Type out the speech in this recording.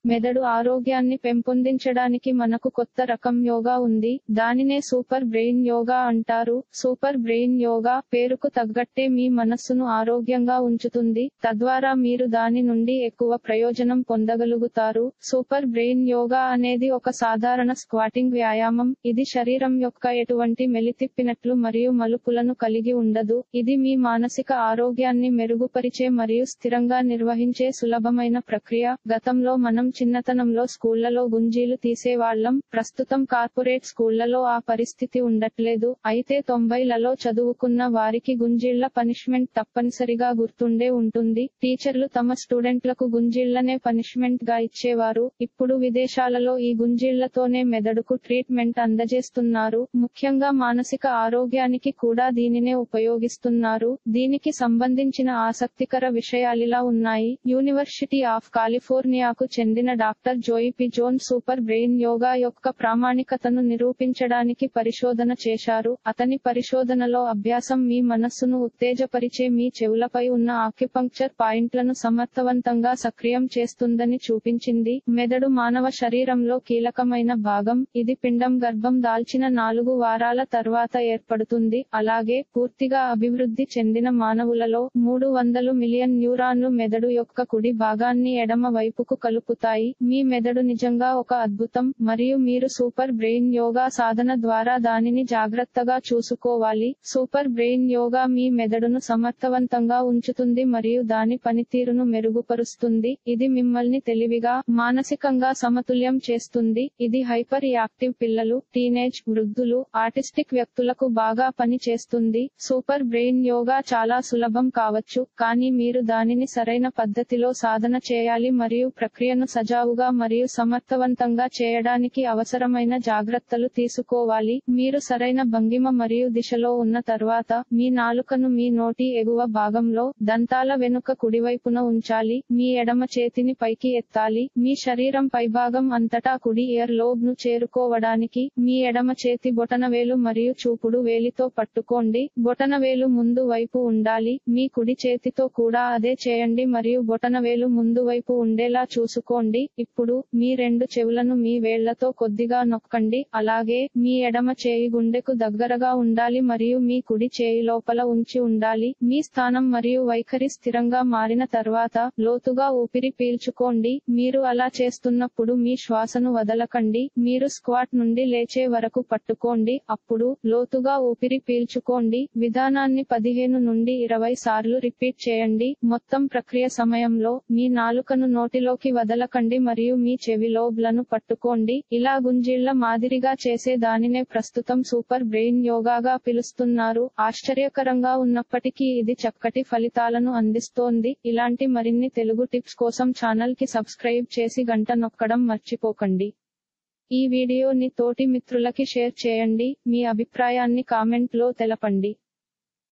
మెదడు ఆరోగ్యాన్ని పెంపొందించడానికి మనకు కొత్త రకం యోగా ఉంది దానినే సూపర్ బ్రెయిన్ యోగా అంటారు సూపర్ బ్రెయిన్ యోగా పేరుకు తగ్గట్టే మీ మనస్సును ఆరోగ్యంగా ఉంచుతుంది తద్వారా మీరు దాని నుండి ఎక్కువ ప్రయోజనం పొందగలుగుతారు సూపర్ బ్రెయిన్ యోగా అనేది ఒక సాధారణ స్క్వాటింగ్ వ్యాయామం ఇది శరీరం యొక్క ఎటువంటి మెలితిప్పినట్లు మరియు మలుపులను కలిగి ఉండదు ఇది మీ మానసిక ఆరోగ్యాన్ని మెరుగుపరిచే మరియు స్థిరంగా నిర్వహించే సులభమైన ప్రక్రియ గతంలో మనం చిన్నతనంలో స్కూళ్లలో గుంజీలు తీసేవాళ్లం ప్రస్తుతం కార్పొరేట్ స్కూళ్లలో ఆ పరిస్థితి ఉండట్లేదు అయితే తొంభైలలో చదువుకున్న వారికి గుంజీళ్ల పనిష్మెంట్ తప్పనిసరిగా గుర్తుండే ఉంటుంది టీచర్లు తమ స్టూడెంట్లకు గుంజీళ్లనే పనిష్మెంట్ గా ఇచ్చేవారు ఇప్పుడు విదేశాలలో ఈ గుంజీళ్లతోనే మెదడుకు ట్రీట్మెంట్ అందజేస్తున్నారు ముఖ్యంగా మానసిక ఆరోగ్యానికి కూడా దీనినే ఉపయోగిస్తున్నారు దీనికి సంబంధించిన ఆసక్తికర విషయాలిలా ఉన్నాయి యూనివర్సిటీ ఆఫ్ కాలిఫోర్నియాకు చెందిన doctor Joey P Jones super brain yoga యొక్క ప్రామాణికతను నిరూపించడానికి పరిశోధన చేశారు అతని పరిశోధనలో అభ్యాసం మీ మనస్సును ఉత్తేజపరిచే మీ చెవులపై ఉన్న ఆక్యుపంక్చర్ పాయింట్లను సమర్థవంతంగా సక్రియం చేస్తుందని చూపించింది మెదడు మానవ శరీరంలో కీలకమైన భాగం ఇది పిండం గర్భం దాల్చిన నాలుగు వారాల తర్వాత ఏర్పడుతుంది అలాగే పూర్తిగా అభివృద్ధి చెందిన మానవులలో మూడు వందలు మిలియన్ న్యూరాన్లు మెదడు యొక్క కుడి భాగాన్ని ఎడమ వైపుకు కలుపుతాయి మీ మెదడు నిజంగా ఒక అద్భుతం మరియు మీరు సూపర్ బ్రెయిన్ యోగా సాధన ద్వారా దానిని జాగ్రత్తగా చూసుకోవాలి సూపర్ బ్రెయిన్ యోగా మీ మెదడును సమర్థవంతంగా ఉంచుతుంది మరియు దాని పనితీరును మెరుగుపరుస్తుంది ఇది మిమ్మల్ని తెలివిగా మానసికంగా సమతుల్యం చేస్తుంది ఇది హైపర్ యాక్టివ్ పిల్లలు టీనేజ్ వృద్ధులు ఆటిస్టిక్ వ్యక్తులకు బాగా పని చేస్తుంది సూపర్ బ్రెయిన్ యోగా చాలా సులభం కావచ్చు కానీ మీరు దానిని సరైన పద్ధతిలో సాధన చేయాలి మరియు ప్రక్రియను సజావుగా మరియు సమర్థవంతంగా చేయడానికి అవసరమైన జాగ్రత్తలు తీసుకోవాలి మీరు సరైన భంగిమ మరియు దిశలో ఉన్న తర్వాత మీ నాలుకను మీ నోటి ఎగువ భాగంలో దంతాల వెనుక కుడివైపున ఉంచాలి మీ ఎడమ చేతిని పైకి ఎత్తాలి మీ శరీరం పైభాగం అంతటా కుడి ఇయర్ లోబ్ ను చేరుకోవడానికి మీ ఎడమ చేతి బొటనవేలు మరియు చూపుడు వేలితో పట్టుకోండి బొటనవేలు ముందు వైపు ఉండాలి మీ కుడి చేతితో కూడా అదే చేయండి మరియు బొటనవేలు ముందు వైపు ఉండేలా చూసుకోండి ఇప్పుడు మీ రెండు చెవులను మీ వేళ్లతో కొద్దిగా నొక్కండి అలాగే మీ ఎడమ చేయి గుండెకు దగ్గరగా ఉండాలి మరియు మీ కుడి చేయి లోపల ఉంచి ఉండాలి మీ స్థానం మరియు వైఖరి స్థిరంగా మారిన తర్వాత లోతుగా ఊపిరి పీల్చుకోండి మీరు అలా చేస్తున్నప్పుడు మీ శ్వాసను వదలకండి మీరు స్క్వాట్ నుండి లేచే వరకు పట్టుకోండి అప్పుడు లోతుగా ఊపిరి పీల్చుకోండి విధానాన్ని పదిహేను నుండి ఇరవై సార్లు రిపీట్ చేయండి మొత్తం ప్రక్రియ సమయంలో మీ నాలుకను నోటిలోకి వదలకండి మరియు మీ చెవి లోబ్లను పట్టుకోండి ఇలా గుంజీళ్ల మాదిరిగా చేసే దానినే ప్రస్తుతం సూపర్ బ్రెయిన్ యోగాగా పిలుస్తున్నారు ఆశ్చర్యకరంగా ఉన్నప్పటికీ ఇది చక్కటి ఫలితాలను అందిస్తోంది ఇలాంటి మరిన్ని తెలుగు టిప్స్ కోసం ఛానల్ కి సబ్స్క్రైబ్ చేసి గంట నొక్కడం మర్చిపోకండి ఈ వీడియోని తోటి మిత్రులకి షేర్ చేయండి మీ అభిప్రాయాన్ని కామెంట్ లో తెలపండి